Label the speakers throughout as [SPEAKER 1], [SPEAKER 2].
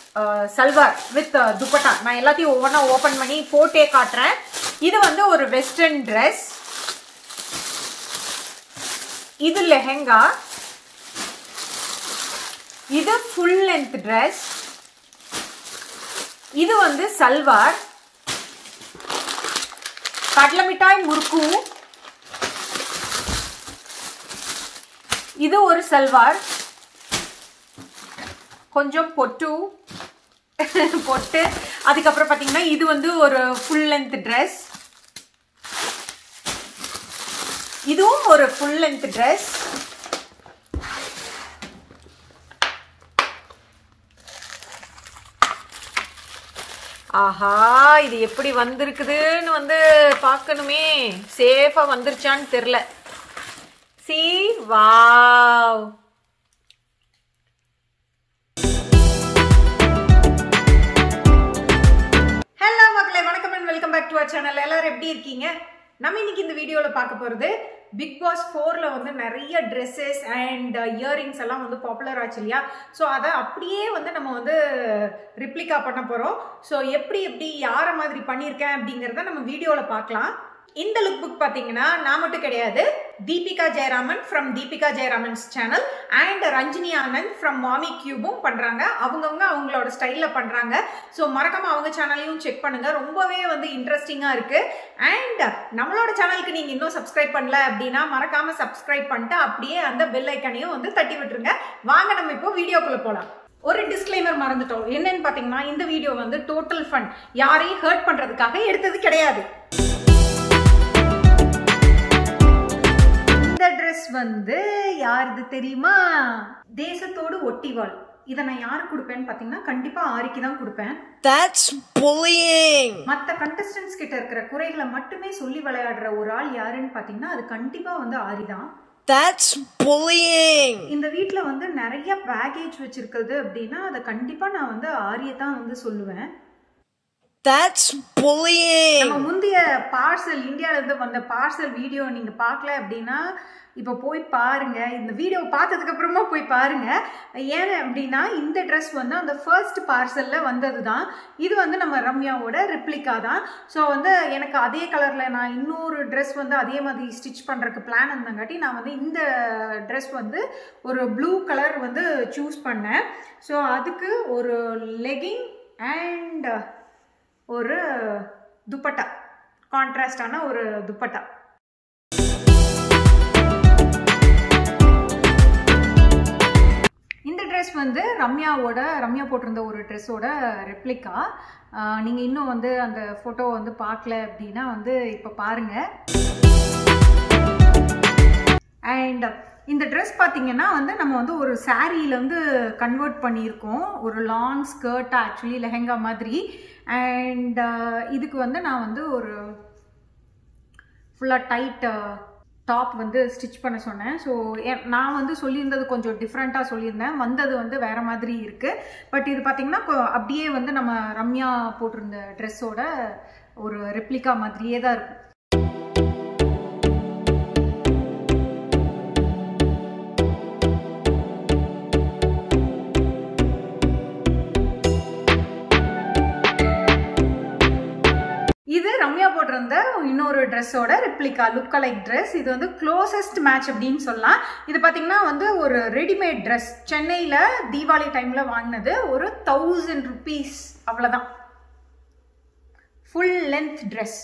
[SPEAKER 1] Salwar with dupatta நான் எல்லாத்தையும் ஒவ்வொன்றா ஓப்பன் பண்ணி போட்டே காட்டுறேன் இது வந்து ஒரு வெஸ்டர்ன் ட்ரெஸ் இது லெஹெங்கா இது ஃபுல் லென்த் ட்ரெஸ் இது வந்து சல்வார் கடலை மிட்டாய் முறுக்கு இது ஒரு சல்வார் கொஞ்சம் பொட்டு பொட்டு அதுக்கப்புறம் பார்த்தீங்கன்னா இது வந்து ஒரு ஃபுல் லென்த் ட்ரெஸ் இதுவும் ஒரு ஃபுல் லென்த் ட்ரெஸ் ஆஹா இது எப்படி வந்திருக்குதுன்னு வந்து பார்க்கணுமே சேஃபா வந்துருச்சான்னு தெரில சி வாவ் ஹலோ மக்களே வணக்கம் and welcome back to our channel எல்லாரும் எப்படி இருக்கீங்க நம்ம இன்னைக்கு இந்த வீடியோவில் பார்க்க போகிறது பிக் பாஸ் ஃபோரில் வந்து நிறைய ட்ரெஸ்ஸஸ் அண்ட் இயரிங்ஸ் எல்லாம் வந்து பாப்புலர் ஆச்சு இல்லையா ஸோ அதை அப்படியே வந்து நம்ம வந்து ரிப்ளிகா பண்ண போகிறோம் ஸோ எப்படி எப்படி யாரை மாதிரி பண்ணியிருக்கேன் அப்படிங்கிறத நம்ம வீடியோவில் பார்க்கலாம் இந்த லுக் புக் பார்த்தீங்கன்னா நான் மட்டும் கிடையாது Deepika Jayaraman from Deepika Jayaraman's channel and Ranjini Anand from Mami கியூபும் பண்ணுறாங்க அவங்கவுங்க அவங்களோட ஸ்டைலில் பண்ணுறாங்க ஸோ மறக்காம அவங்க சேனலையும் செக் பண்ணுங்க ரொம்பவே வந்து இன்ட்ரெஸ்டிங்காக இருக்கு அண்ட் நம்மளோட சேனலுக்கு நீங்கள் இன்னும் சப்ஸ்கிரைப் பண்ணல அப்படின்னா மறக்காம சப்ஸ்கிரைப் பண்ணிட்டு அப்படியே அந்த பெல் ஐக்கனையும் வந்து தட்டி விட்டுருங்க வாங்க நம்ம இப்போ வீடியோக்குள்ளே போகலாம் ஒரு டிஸ்க்ளைமர் மறந்துட்டோம் என்னன்னு பார்த்தீங்கன்னா இந்த வீடியோ வந்து டோட்டல் ஃபன் யாரையும் ஹர்ட் பண்ணுறதுக்காக எடுத்தது கிடையாது இந்த ட்ரெஸ் வந்து யாருது தெரியுமா தேசத்தோடு ஒட்டிவாள் இதை நான் யாருக்கு கொடுப்பேன்னு பார்த்தீங்கன்னா கண்டிப்பா ஆரிக்கு தான் கொடுப்பேன்
[SPEAKER 2] That's bullying.
[SPEAKER 1] மற்ற கண்டஸ்டன்ஸ் கிட்ட இருக்கிற குறைகளை மட்டுமே சொல்லி விளையாடுற ஒரு ஆள் யாருன்னு பார்த்தீங்கன்னா அது கண்டிப்பா வந்து ஆரி தான்
[SPEAKER 2] That's bullying.
[SPEAKER 1] இந்த வீட்டில் வந்து நிறைய பேகேஜ் வச்சிருக்கிறது அப்படின்னா அதை கண்டிப்பா நான் வந்து ஆரியை தான் வந்து சொல்லுவேன்
[SPEAKER 2] That's bullying.
[SPEAKER 1] நம்ம முந்தைய பார்சல் இந்தியால இருந்து வந்த பார்சல் வீடியோ நீங்க பார்க்கல அப்படின்னா இப்போ போய் பாருங்க இந்த வீடியோ பார்த்ததுக்கு அப்புறமா போய் பாருங்க ஏன் அப்படின்னா இந்த ட்ரெஸ் வந்து அந்த ஃபர்ஸ்ட் பார்சல்ல வந்தது தான் இது வந்து நம்ம ரம்யாவோட ரிப்ளிகா தான் ஸோ வந்து எனக்கு அதே கலர்ல நான் இன்னொரு ட்ரெஸ் வந்து அதே மாதிரி ஸ்டிச் பண்றதுக்கு பிளான் இருந்தங்காட்டி நான் வந்து இந்த ட்ரெஸ் வந்து ஒரு ப்ளூ கலர் வந்து சூஸ் பண்ணேன் ஸோ அதுக்கு ஒரு லெகிங் அண்ட் ஒரு துப்பட்டா கான்ட்ராஸ்டான ஒரு துப்பட்டா இந்த ட்ரெஸ் வந்து ரம்யாவோட ரம்யா போட்டிருந்த ஒரு ட்ரெஸ்ஸோட ரெப்ளிகா நீங்கள் இன்னும் வந்து அந்த ஃபோட்டோ வந்து பார்க்கல அப்படின்னா வந்து இப்போ பாருங்கள் அண்ட் இந்த ட்ரெஸ் பார்த்தீங்கன்னா வந்து நம்ம வந்து ஒரு சாரியில வந்து கன்வெர்ட் பண்ணியிருக்கோம் ஒரு லாங் ஸ்கர்ட் ஆக்சுவலி லெஹெங்கா மாதிரி அண்ட் இதுக்கு வந்து நான் வந்து ஒரு ஃபுல்லாக டைட் டாப் வந்து ஸ்டிச் பண்ண சொன்னேன் ஸோ நான் வந்து சொல்லியிருந்தது கொஞ்சம் டிஃப்ரெண்ட்டாக சொல்லியிருந்தேன் வந்தது வந்து வேற மாதிரி இருக்குது பட் இது பார்த்தீங்கன்னா கொ- அப்படியே வந்து நம்ம ரம்யா போட்டிருந்த ட்ரெஸ்ஸோட ஒரு ரெப்ளிகா மாதிரியே தான் இருக்கும் இது ரம்யா போட்டிருந்த இன்னொரு ட்ரெஸ்ஸோட ரெப்ளிகா லுக் லைக் ட்ரெஸ் இது வந்து க்ளோசஸ்ட் மேட்ச் அப்படின்னு சொல்லலாம் இது பார்த்தீங்கன்னா வந்து ஒரு ரெடிமேட் ட்ரெஸ் சென்னையில் தீபாவளி டைமில் வாங்கினது ஒரு தௌசண்ட் ருபீஸ் அவ்வளோதான் ஃபுல் லென்த் ட்ரெஸ்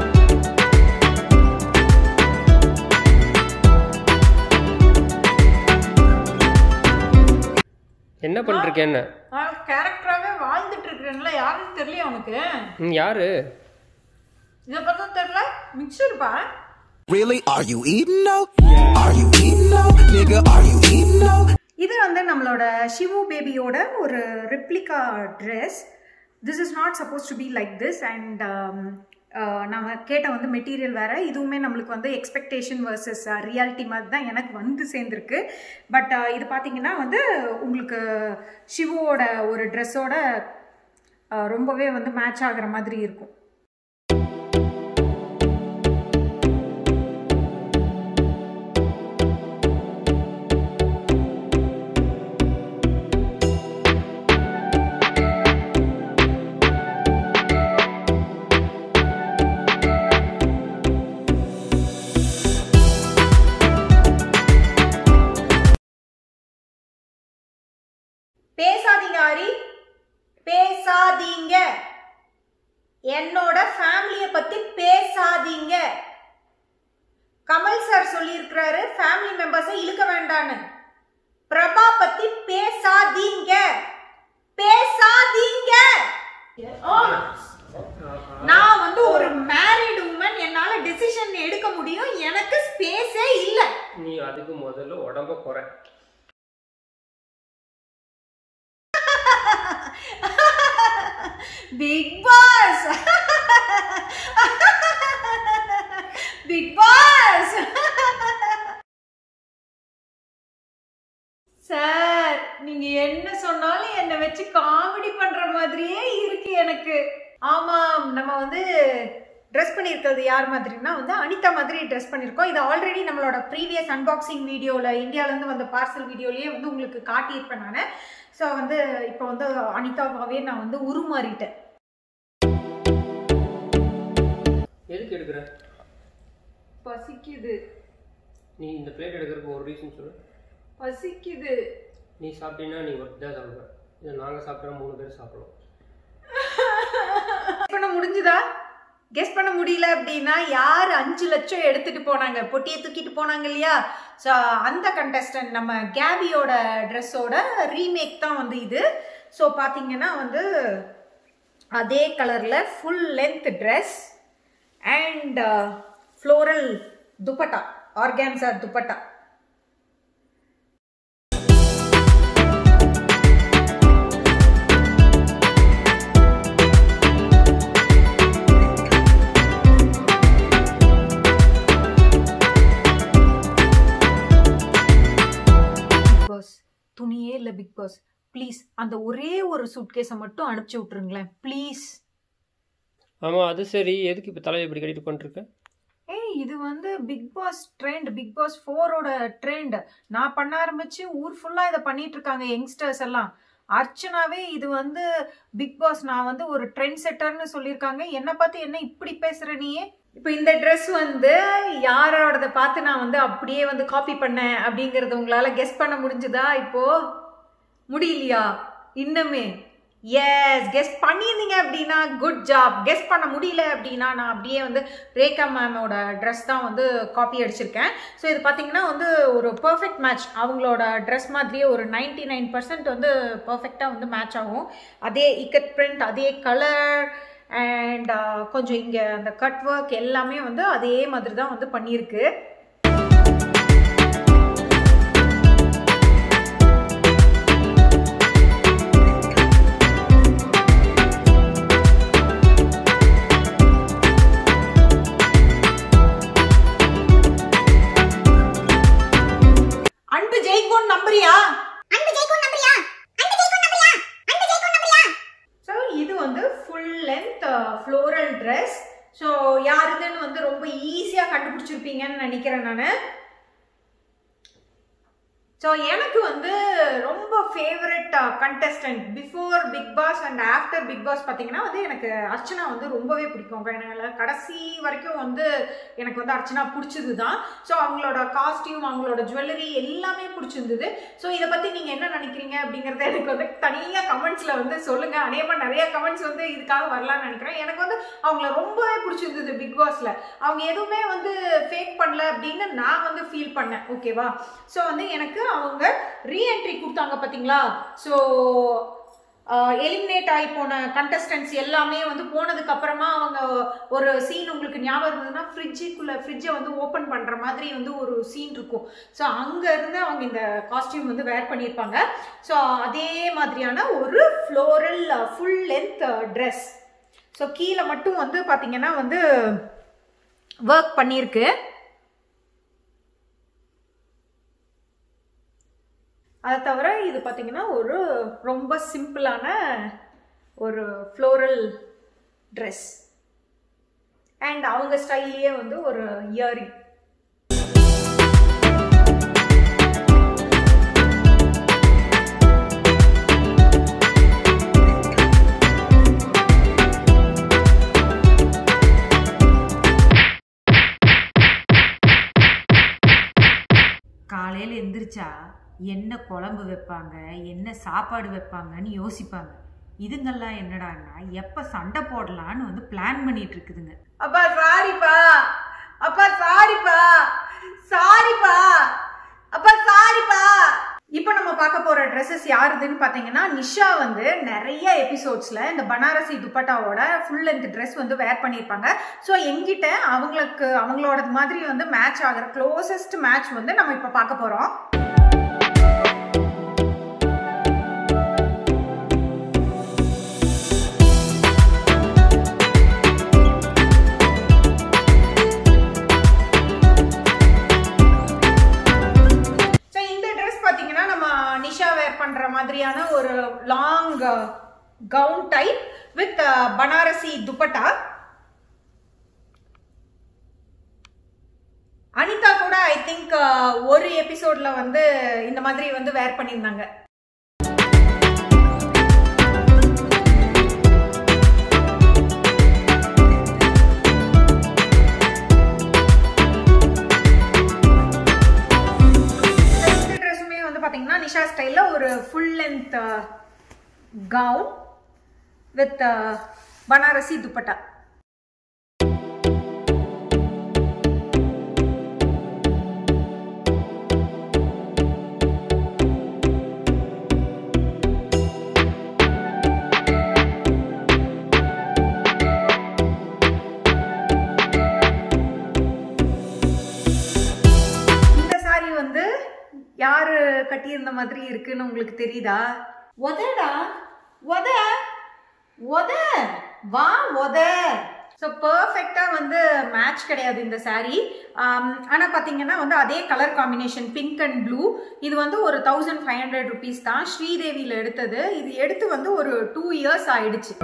[SPEAKER 3] என்ன பண்ணிருக்க என்ன
[SPEAKER 1] கேரக்டராகவே வாழ்ந்துட்டு இருக்கிறேன்ல யாருன்னு தெரியல உனக்கு
[SPEAKER 3] ம், யாரு
[SPEAKER 1] இதை பார்த்தா தெரியல மிக்சர்ப்பா
[SPEAKER 4] Really? Are you eating though? Are you eating though? Nigga, are you eating though?
[SPEAKER 1] இது வந்து நம்மளோட ஷிவு பேபியோட ஒரு replica dress this is not suppose to be like this and நம்ம கேட்ட வந்து மெட்டீரியல் வேற இதுவுமே நம்மளுக்கு வந்து எக்ஸ்பெக்டேஷன் வர்சஸ் ரியாலிட்டி மாதிரி தான் எனக்கு வந்து சேர்ந்துருக்கு பட் இது பார்த்தீங்கன்னா வந்து உங்களுக்கு ஷிவுவோட ஒரு ட்ரெஸ்ஸோட ரொம்பவே வந்து மேட்ச் ஆகுற மாதிரி இருக்கும் பாஸை இழுக்க வேண்டான்னு பிரபா பத்தி பேசாதீங்க பேசாதீங்க ஓ, நான் வந்து ஒரு மேரிட் உமன் என்னால டிசிஷன் எடுக்க முடியும் எனக்கு ஸ்பேஸே இல்ல
[SPEAKER 3] நீ அதுக்கு முதல்ல உடம்ப குறை
[SPEAKER 1] Bigg Boss Bigg Boss sir நீங்க என்ன சொன்னாலும் என்னை வச்சு காமெடி பண்ற மாதிரியே இருக்கு எனக்கு ஆமாம் நம்ம வந்து ட்ரெஸ் பண்ணியிருக்கிறது யார் மாதிரினா வந்து அனிதா மாதிரி ட்ரெஸ் பண்ணியிருக்கோம் இது ஆல்ரெடி நம்மளோட ப்ரீவியஸ் அன்பாக்சிங் வீடியோவில் இந்தியாவிலேருந்து வந்த பார்சல் வீடியோலேயே வந்து உங்களுக்கு காட்டியிருப்பேன் நான் ஸோ வந்து இப்போ வந்து அனிதாவாகவே நான் வந்து உருமாறிட்டேன்
[SPEAKER 3] எதுக்கு எடுக்கிற
[SPEAKER 1] பசிக்குது
[SPEAKER 3] நீ இந்த பிளேட் எடுக்கிறதுக்கு ஒரு ரீசன் சொல்லு
[SPEAKER 1] பசிக்குது
[SPEAKER 3] நீ சாப்பிட்டீங்கன்னா நீ ஒருத்தி தான் சாப்பிடுவ இதை நாங்கள் சாப்பிட்றோம் மூணு பேர் சாப்பிடுவோம்
[SPEAKER 1] கெஸ் பண்ண முடிஞ்சுதா கெஸ் பண்ண முடியல அப்படின்னா யார் அஞ்சு லட்சம் எடுத்துட்டு போனாங்க பொட்டியை தூக்கிட்டு போனாங்க இல்லையா ஸோ அந்த கண்டஸ்டன்ட் நம்ம கேபியோட ட்ரெஸ்ஸோட ரீமேக் தான் வந்து இது ஸோ பார்த்தீங்கன்னா வந்து அதே கலரில் full length dress and floral dupatta organza dupatta Bigg Boss துணியே இல்லை பிக் பாஸ் ப்ளீஸ் அந்த ஒரே ஒரு சூட்கேஸை மட்டும் அனுப்பிச்சி விட்ருங்களேன் ப்ளீஸ்
[SPEAKER 3] ஆமாம் அது சரி எதுக்கு இப்போ தலையை இப்படி கட்டிட்டு உட்காந்துருக்க
[SPEAKER 1] ஏய் இது வந்து Bigg Boss trend Bigg Boss ஃபோரோட ட்ரெண்ட் நான் பண்ண ஆரம்பிச்சு ஊர் ஃபுல்லாக இதை பண்ணிட்டு இருக்காங்க யங்ஸ்டர்ஸ் எல்லாம் அர்ச்சனாவே இது வந்து பிக் பாஸ் நான் வந்து ஒரு ட்ரெண்ட் செட்டர்னு சொல்லியிருக்காங்க என்னை பார்த்து என்ன இப்படி பேசுற நீயே இப்போ இந்த ட்ரெஸ் வந்து யாரோடத பார்த்து நான் வந்து அப்படியே வந்து காப்பி பண்ணேன் அப்படிங்கறது உங்களால கெஸ் பண்ண முடிஞ்சுதா இப்போ முடியலையா இன்னுமே எஸ் கெஸ் பண்ணியிருந்தீங்க அப்படின்னா குட் ஜாப் கெஸ் பண்ண முடியல அப்படின்னா நான் அப்படியே வந்து ரேகா மேமோட ட்ரெஸ் தான் வந்து காப்பி அடிச்சிருக்கேன் ஸோ இது பார்த்தீங்கன்னா வந்து ஒரு பர்ஃபெக்ட் மேட்ச் அவங்களோட ட்ரெஸ் மாதிரியே ஒரு நைன்டி நைன் பர்சன்ட் வந்து பர்ஃபெக்டாக வந்து மேட்ச் ஆகும் அதே இக்கட் பிரிண்ட் அதே கலர் அண்ட் கொஞ்சம் இங்கே அந்த கட் ஒர்க் எல்லாமே வந்து அதே மாதிரி தான் வந்து பண்ணியிருக்கு அன்பு ஜெயிக்கும் நம்புறியா
[SPEAKER 5] அன்பு ஜெயிக்கும் நம்புறியா அன்பு ஜெயிக்கும் நம்புறியா அன்பு ஜெயிக்கும் நம்புறியா
[SPEAKER 1] ஸோ இது வந்து full length floral dress so யாருதுன்னு வந்து ரொம்ப ஈஸியாக கண்டுபிடிச்சிருப்பீங்கன்னு நினைக்கிறேன் நான் ஸோ எனக்கு வந்து ரொம்ப favourite contestant before Bigg Boss and after Bigg Boss பார்த்தீங்கன்னா வந்து எனக்கு அர்ச்சனா வந்து ரொம்பவே பிடிக்கும் என்னால் கடைசி வரைக்கும் வந்து எனக்கு வந்து அர்ச்சனா பிடிச்சது தான் ஸோ அவங்களோட காஸ்டியூம் அவங்களோட ஜுவல்லரி எல்லாமே பிடிச்சிருந்தது ஸோ இதை பற்றி நீங்கள் என்ன நினைக்கிறீங்க அப்படிங்கிறத எனக்கு வந்து தனியாக கமெண்ட்ஸில் வந்து சொல்லுங்கள் அநேகமாக நிறைய கமெண்ட்ஸ் வந்து இதுக்காக வரலாம்னு நினைக்கிறேன் எனக்கு வந்து அவங்கள ரொம்பவே பிடிச்சிருந்தது பிக் பாஸில் அவங்க எதுவுமே வந்து ஃபேக் பண்ணல அப்படின்னு நான் வந்து ஃபீல் பண்ணேன் ஓகேவா ஸோ வந்து எனக்கு அவங்க ரீஎன்ட்ரி கொடுத்தாங்க பார்த்தீங்களா ஸோ எலிமினேட் ஆகி போன கண்டஸ்டன்ஸ் எல்லாமே வந்து போனதுக்கு அப்புறமா அவங்க ஒரு சீன் உங்களுக்கு ஞாபகம் இருந்ததுன்னா ஃப்ரிட்ஜுக்குள்ள ஃப்ரிட்ஜை வந்து ஓப்பன் பண்ற மாதிரி வந்து ஒரு சீன் இருக்கும் ஸோ அங்க இருந்து அவங்க இந்த காஸ்டியூம் வந்து வேர் பண்ணியிருப்பாங்க ஸோ அதே மாதிரியான ஒரு floral full length dress so கீழே மட்டும் வந்து பார்த்தீங்கன்னா வந்து ஒர்க் பண்ணியிருக்கு அதை தவிர இது பார்த்தீங்கன்னா ஒரு ரொம்ப சிம்பிளான ஒரு ஃப்ளோரல் ட்ரெஸ் அண்ட் அவங்க ஸ்டைல்லையே வந்து ஒரு இயரிங் காலையில் எந்திரிச்சா என்ன குழம்பு வைப்பாங்க என்ன சாப்பாடு வைப்பாங்கன்னு யோசிப்பாங்க இதுங்கெல்லாம் என்னடான்னா எப்ப சண்டை போடலான்னு வந்து பிளான் பண்ணிட்டு இருக்குதுங்க அப்பா சாரிப்பா அப்பா சாரிப்பா சாரிப்பா அப்ப சாரிப்பா இப்போ நம்ம பார்க்க போற ட்ரெஸ்ஸஸ் யாருதுன்னு பாத்தீங்கன்னா நிஷா வந்து நிறைய எபிசோட்ஸ்ல இந்த பனாரசி துப்பட்டாவோட ஃபுல் லென்த் ட்ரெஸ் வந்து வேர் பண்ணியிருப்பாங்க ஸோ எங்கிட்ட அவங்களுக்கு அவங்களோட மாதிரி வந்து மேட்ச் ஆகிற க்ளோசஸ்ட் மேட்ச் வந்து நம்ம இப்போ பார்க்க போறோம் ஸோ இந்த ட்ரெஸ் பார்த்தீங்கன்னா நம்ம நிஷா வேர் பண்ற மாதிரியான ஒரு long gown type with Banarasi dupatta Anitha கூட ஐ திங்க் ஒரு எபிசோட்ல வந்து இந்த மாதிரி வந்து வேர் பண்ணியிருந்தாங்க இந்த ட்ரெஸ்ஸுமே வந்து பாத்தீங்கன்னா நிஷா ஸ்டைல்ல ஒரு full length gown with Banarasi dupatta இந்த சாரி வந்து யாரு கட்டியிருந்த மாதிரி இருக்குன்னு உங்களுக்கு தெரியுதா உதடா உத உத வா உத ஸோ பர்ஃபெக்டாக வந்து மேட்ச் கிடையாது இந்த saree ஆனால் பார்த்தீங்கன்னா வந்து அதே colour combination pink and blue இது வந்து ஒரு தௌசண்ட் ஃபைவ் ஹண்ட்ரட் ருபீஸ் தான் ஸ்ரீதேவியில் எடுத்தது இது எடுத்து வந்து ஒரு டூ இயர்ஸ் ஆயிடுச்சு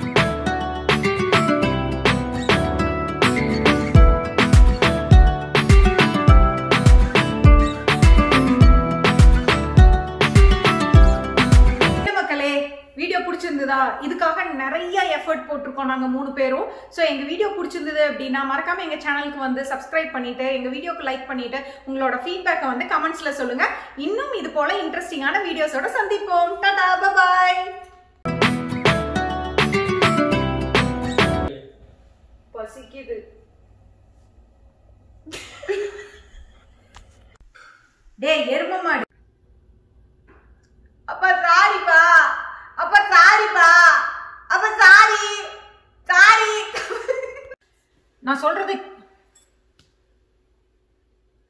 [SPEAKER 1] என்ன மக்களே வீடியோ பிடிச்சிருந்ததா இதுக்காக நிறைய எஃபர்ட் போட்டிருக்கோம் நாங்க மூணு பேரும் ஸோ எங்க வீடியோ பிடிச்சிருந்தது அப்படின்னா மறக்காம எங்க சேனலுக்கு வந்து சப்ஸ்கிரைப் பண்ணிட்டு எங்க வீடியோக்கு லைக் பண்ணிட்டு உங்களோட ஃபீட்பேக்கை வந்து கமெண்ட்ஸ்ல சொல்லுங்க இன்னும் இது போல இன்ட்ரெஸ்டிங்கான வீடியோஸோட சந்திப்போம் டாடா பாய் பசிக்குது டேய் எரும மாடு அப்பா சாரிப்பா அப்பா சாரிப்பா அப்பா சாரி சாரி நான் சொல்றது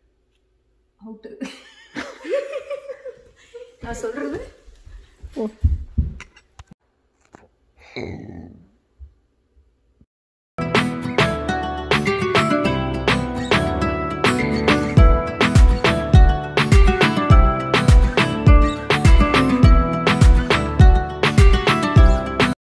[SPEAKER 1] அவுட்டு நான் சொல்றது